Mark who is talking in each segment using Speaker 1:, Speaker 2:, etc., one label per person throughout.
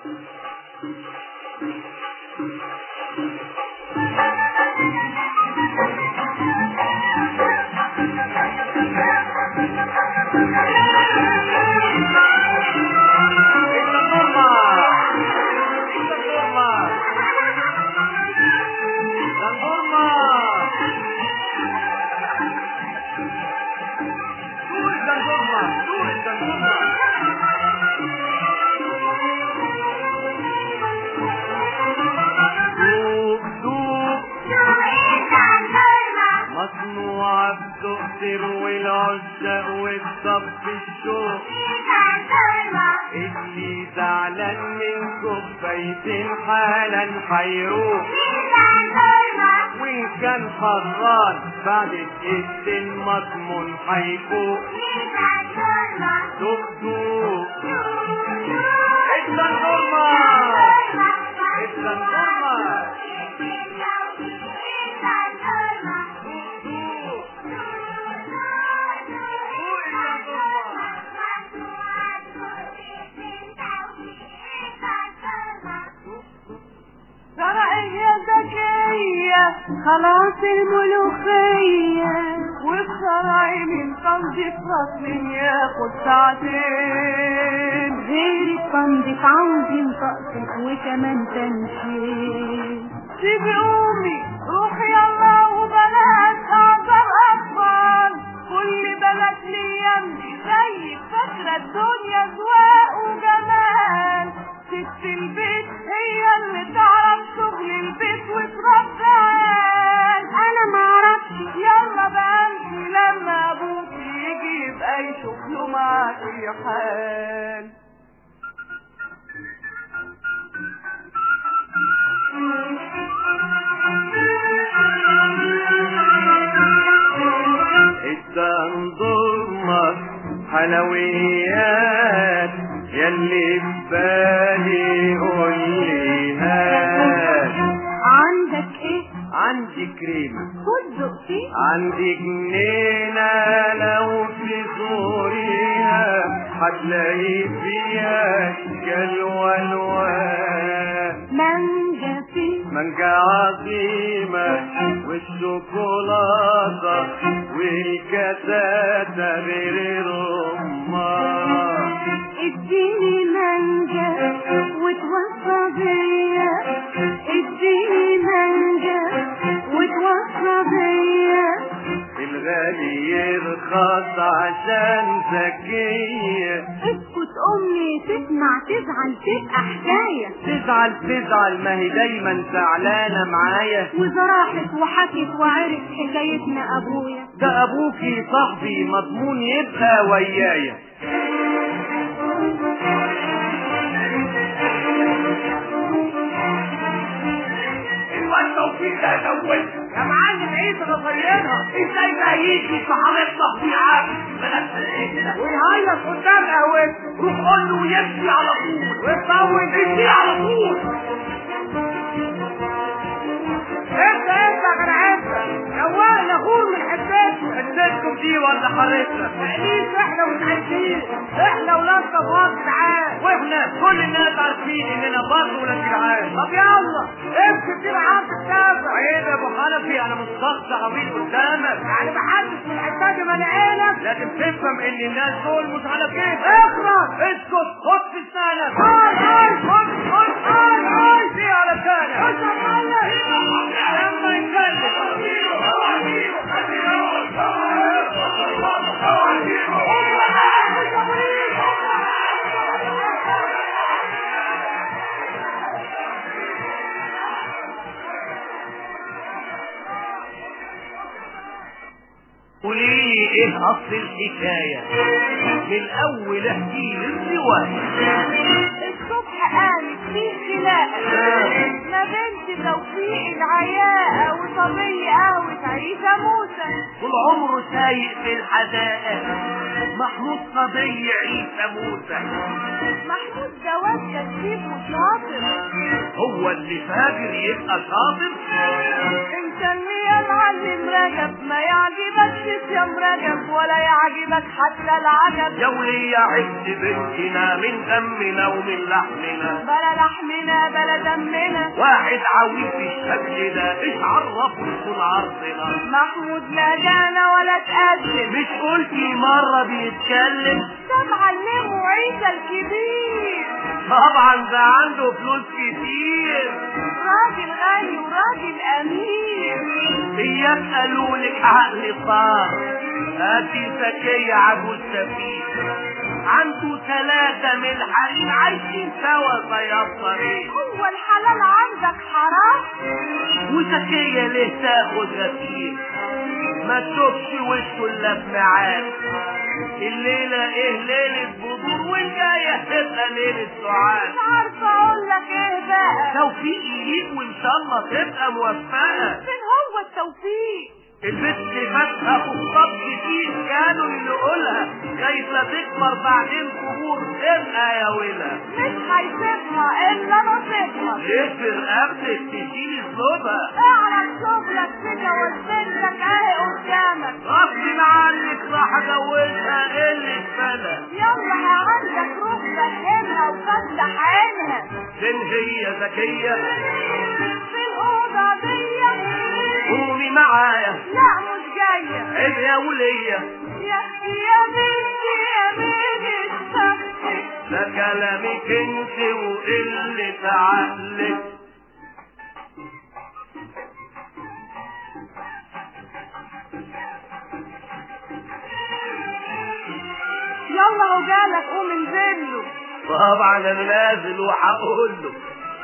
Speaker 1: دوق دوق مصنوعة بتؤثر والعشاق والصف الشوق اللي زعلان من كوبايتين حالا حيروح وإن كان حران بعد دقيقتين مضمون حيفوق دوق دوق الزنجرمة الزنجرمة
Speaker 2: شرعية ذكية خلاص الملوخية والشرعي من تنظيف رسم ياخد ساعتين غير التنظيف عاوزين طقسك وكمان تنشيف سيبي امي روحي يلا وبلاش اعذر اطفال كل بلد لي يمشي زيك فاكرة الدنيا ذواق وجمال ست البيت هي اللي تعرف شغل البيت وتربي عيال انا ما اعرفش يلا بقى انتي لما ابوك يجي يبقى يشوف له معاكي حال
Speaker 1: الزنجرمة حلويات يلي ببالي قولي هات
Speaker 2: عندك ايه
Speaker 1: عندي كريمة
Speaker 2: خد دقتي
Speaker 1: عندي جنينة لو تزوريها هتلاقي فيها اشكال والوان
Speaker 2: مانجا فيه
Speaker 1: مانجا عظيمة والشوكولاتة والكاسات غير الرمان
Speaker 2: اديني مانجا وتوصى بيا اديني مانجا وتوصى بيا
Speaker 1: الغالي يرخص عشان ذكية
Speaker 2: اسكت امي تسمع تزعل تبقى حكاية
Speaker 1: تزعل تزعل ما هي دايما زعلانة معايا
Speaker 2: وإذا راحت وحكت وعرف حكايتنا ابويا
Speaker 1: ده ابوكي صاحبي مضمون يبقى ويايا
Speaker 3: الواد توفيق ده الاول يا معلم عيد غطيانها ازاي بقى يجي صحابتنا في عادي بلد كده ويهيص قدام قهوته روح قول له يمشي على طول ويطول يمشي على طول انت انت يا جدع انت جوالنا غور من حساته
Speaker 1: حسيتكم دي ولا حريتنا
Speaker 3: تقليد احنا مش عايزين احنا ولاد طبقات جدعان
Speaker 1: واحنا كل الناس عارفين اننا برضه ولاد جدعان
Speaker 3: طب يلا امشي كده عم تتابع
Speaker 1: عيب يا ابو حنفي انا مش شخص عويل قدامك
Speaker 3: يعني محدش من الحساب من عينك
Speaker 1: لازم تفهم ان الناس دول مش على كيف
Speaker 3: اخرج
Speaker 1: اسكت خد في لسانك
Speaker 3: هاي هاي
Speaker 1: خد خد
Speaker 3: هاي هاي
Speaker 1: في على لسانك
Speaker 3: خش يا معلم
Speaker 1: لما يتكلم قولي لي ايه اصل الحكايه من اول احكي لي الروايه
Speaker 2: الصبح قامت في خناقة ما بنت توفيق العياقة وصبي قهوة عيسى موسى
Speaker 1: طول عمره سايق في الحدائق محمود قضية عيسى موسى
Speaker 2: محمود جواد كتيب وشاطر
Speaker 3: هو اللي فاجر يبقى شاطر
Speaker 2: انت اللي يا معلم رجب ما يعجبكش يا مرجب ولا يعجبك حتى العجب
Speaker 3: يا ولية عز بنتنا من دمنا ومن لحمنا
Speaker 2: بلا لحمنا بلا دمنا
Speaker 3: واحد عاوز بالشكل ده ايش عرف يكون عرضنا
Speaker 2: محمود لا جانا ولا تقدم
Speaker 3: مش قلتي مرة بيتكلم
Speaker 2: ده معلمه عيسى الكبير
Speaker 3: طبعا ده عنده فلوس كتير
Speaker 2: راجل غني وراجل امير
Speaker 3: اياك قالوا لك عقل صار هاتي زكية عجوز سفيه عنده ثلاثة من الحريم عايشين سوا زي الطريق
Speaker 2: هو الحلال عندك حرام
Speaker 3: وزكية ليه تاخد غسيل ما تشوفش وشه الا في ميعاد الليلة ايه ليلة بدور والجاية تبقى ليلة سعاد
Speaker 2: مش عارفه اقول لك ايه بقى
Speaker 3: توفيق يجيب وان شاء الله تبقى موفقة
Speaker 2: فين هو التوفيق
Speaker 3: البنت فاتها خطاب كتير كانوا يقولها خايفة تكبر بعدين قبور تبقى يا ولا
Speaker 2: مش هيسيبها الا نصيبها
Speaker 3: ليه في رقبتك تشيل ذنوبها
Speaker 2: اعرف شغلك كده والبنتك اهي قدامك
Speaker 3: غصب عنك راح اجوزها قلة فلا
Speaker 2: يلا يا عندك روح فهمها وفتح عينها
Speaker 3: فين هي ذكية
Speaker 2: في الأوضة دي
Speaker 3: قومي معايا
Speaker 2: لا مش جاية
Speaker 3: عيب يا ولية
Speaker 2: يا أختي يا بنتي يا مين الشخص
Speaker 3: ده كلامك انت وقلة عقلك
Speaker 2: يلا هو جالك قوم انزل له
Speaker 3: طبعا انا نازل وهقول له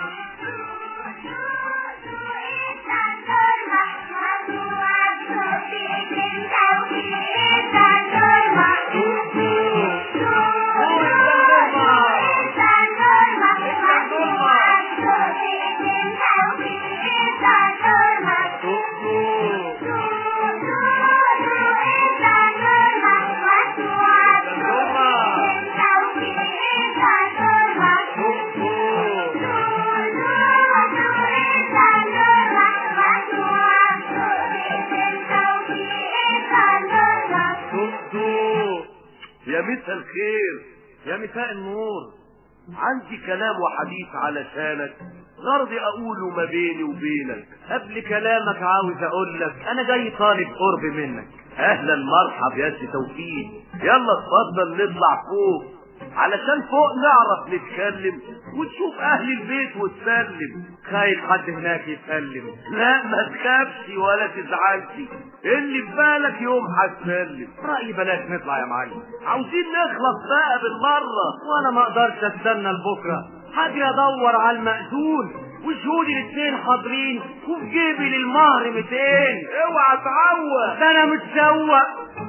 Speaker 3: يا مساء الخير يا مساء النور عندي كلام وحديث علشانك غرضي اقوله ما بيني وبينك قبل كلامك عاوز اقول لك انا جاي طالب قرب منك اهلا مرحب يا سي توفيق يلا اتفضل نطلع فوق علشان فوق نعرف نتكلم وتشوف اهل البيت وتسلم خايف حد هناك يسلم لا ما تخافش ولا تزعلش اللي في بالك يوم هتسلم رأيي بلاش نطلع يا معلم عاوزين نخلص بقى بالمرة وانا ما اقدرش استنى لبكرة حاجة ادور على المأذون وشهودي الاثنين حاضرين وفي جيبي للمهر 200 اوعى تعوق ده انا متسوق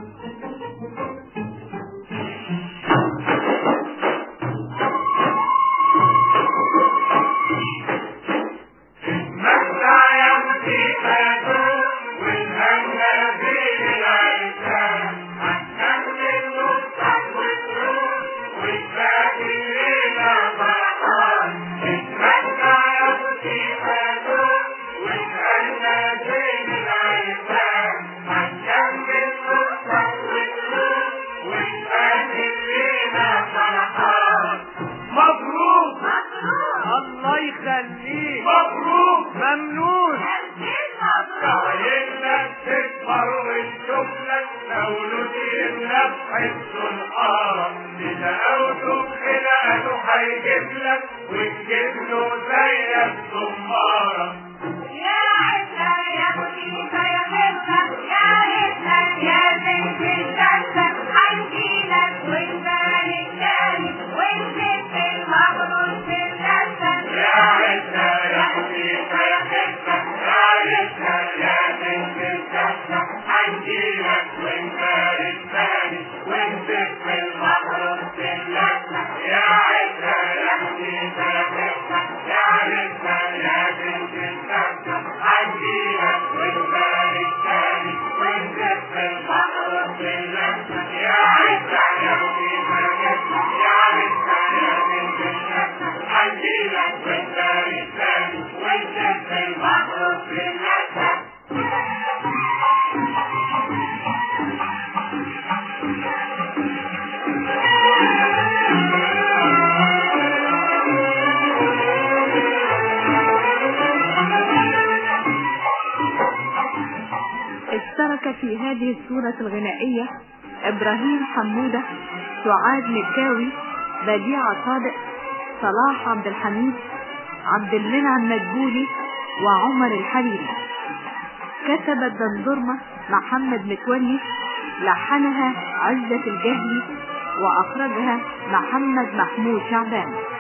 Speaker 3: مبروك الله يخليك مبروك ممنون
Speaker 4: عينك تكبر ونشوف لك مولود يملى بحس الحارة إذا أوتك خلقته هيجيب لك وتجيب له زي الزمارة
Speaker 2: يا عزة يا بوتيكا يا حبة يا عزة يا بنت الجنة هنجيلك ونبارك تاني ونسيب المغرور في اللذة
Speaker 4: يا عزة يا حبيبة يا حبة يا عزة يا بنت الجنة هنجيلك ونبارك تاني ونسيب المغرور في اللذة يا عزة يا حبيبة يا حبة يا عزة يا بنت الجنة
Speaker 5: اشترك في هذه الصورة الغنائية إبراهيم حمودة سعاد مكاوي بديع صادق صلاح عبد الحميد عبد المنعم مدبولي وعمر الحريري كتب الدندرمة محمد متولي لحنها عزة الجهلي وأخرجها محمد محمود شعبان